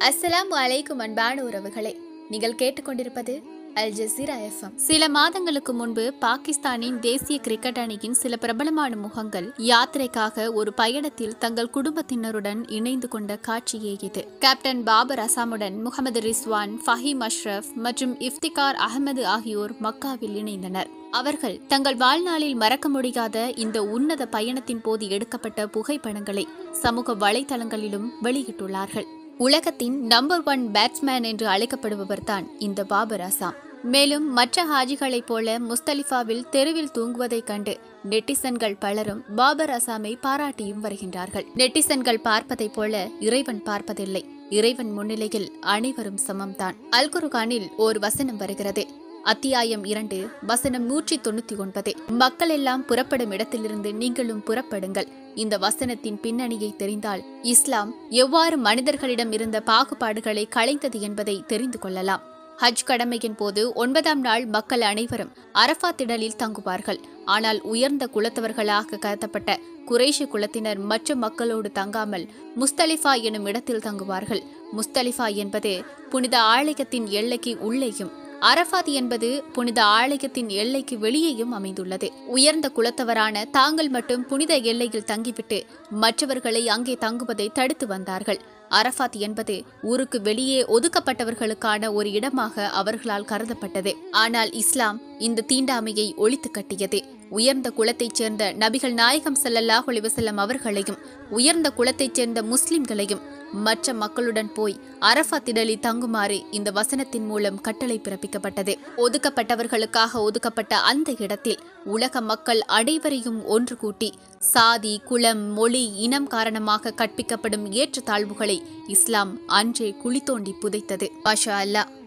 அஸ்ஸலாமு அலைக்கும் அன்பான உறவுகளே நீங்கள் கேட்டுக்கொண்டிருப்பது அல் ஜசீரா எஃப்எம் சில மாதங்களுக்கு முன்பு பாகிஸ்தானின் தேசிய கிரிக்கெட் அணியின் சில பிரபலமான முகங்கள் யாத்திரைக்காக ஒரு பயணத்தில் தங்கள் குடும்பத்தினருடன் இணைந்து கொண்ட காட்சியே இது கேப்டன் பாபர் அசாமுடன் முகமது ரிஸ்வான் ஃபஹீம் அஷ்ரஃப் மற்றும் இஃப்திகார் அகமது ஆகியோர் மக்காவில் இணைந்தனர் அவர்கள் தங்கள் வாழ்நாளில் மறக்க முடியாத இந்த உன்னத பயணத்தின் போது எடுக்கப்பட்ட புகைப்படங்களை சமூக வலைதளங்களிலும் வெளியிட்டுள்ளார்கள் உலகத்தின் நம்பர் ஒன் பேட்ஸ்மேன் என்று அழைக்கப்படுபவர் தான் இந்த பாபர் அசாம் மேலும் மற்ற ஹாஜிகளைப் போல முஸ்தலிஃபாவில் தெருவில் தூங்குவதைக் கண்டு நெட்டிசன்கள் பலரும் பாபர் அசாமை பாராட்டியும் வருகின்றார்கள் நெட்டிசன்கள் பார்ப்பதைப் போல இறைவன் பார்ப்பதில்லை இறைவன் முன்னிலையில் அனைவரும் சமம்தான் அல்குருகானில் ஓர் வசனம் வருகிறது அத்தியாயம் இரண்டு வசனம் நூற்றி தொண்ணூத்தி ஒன்பது மக்கள் எல்லாம் புறப்படும் இடத்திலிருந்து நீங்களும் புறப்படுங்கள் இந்த வசனத்தின் பின்னணியை தெரிந்தால் இஸ்லாம் எவ்வாறு மனிதர்களிடம் இருந்த பாகுபாடுகளை களைந்தது என்பதை தெரிந்து கொள்ளலாம் ஹஜ் கடமையின் போது ஒன்பதாம் நாள் மக்கள் அனைவரும் அரஃபா திடலில் தங்குவார்கள் ஆனால் உயர்ந்த குலத்தவர்களாக கருதப்பட்ட குறைஷி குலத்தினர் மற்ற மக்களோடு தங்காமல் முஸ்தலிஃபா எனும் இடத்தில் தங்குவார்கள் முஸ்தலிஃபா என்பது புனித ஆலயத்தின் எல்லைக்கு உள்ளேயும் அரஃபாத் என்பது புனித ஆலயத்தின் எல்லைக்கு வெளியேயும் அமைந்துள்ளது உயர்ந்த குலத்தவரான தாங்கள் மட்டும் புனித எல்லையில் தங்கிவிட்டு மற்றவர்களை அங்கே தங்குவதை தடுத்து வந்தார்கள் அரஃபாத் என்பது ஊருக்கு வெளியே ஒதுக்கப்பட்டவர்களுக்கான ஒரு இடமாக அவர்களால் கருதப்பட்டது ஆனால் இஸ்லாம் இந்த தீண்டாமையை ஒழித்து கட்டியது உயர்ந்த குலத்தைச் சேர்ந்த நபிகள் நாயகம் ஸல்லல்லாஹு அலைஹி வஸல்லம் அவர்களையும் உயர்ந்த குலத்தைச் சேர்ந்த முஸ்லிம்களையும் மற்ற மக்களுடன் போய் அரஃபா திடலில் தங்குமாறு இந்த வசனத்தின் மூலம் கட்டளை பிறப்பிக்கப்பட்டது ஒதுக்கப்பட்டவர்களுக்காக ஒதுக்கப்பட்ட அந்த இடத்தில் உலக மக்கள் அனைவரையும் ஒன்று கூட்டி சாதி குலம் மொழி இனம் காரணமாக கற்பிக்கப்படும் ஏற்றத்தாழ்வுகளை இஸ்லாம் அன்றே குழி தோண்டி புதைத்தது பாஷா அல்லாஹ்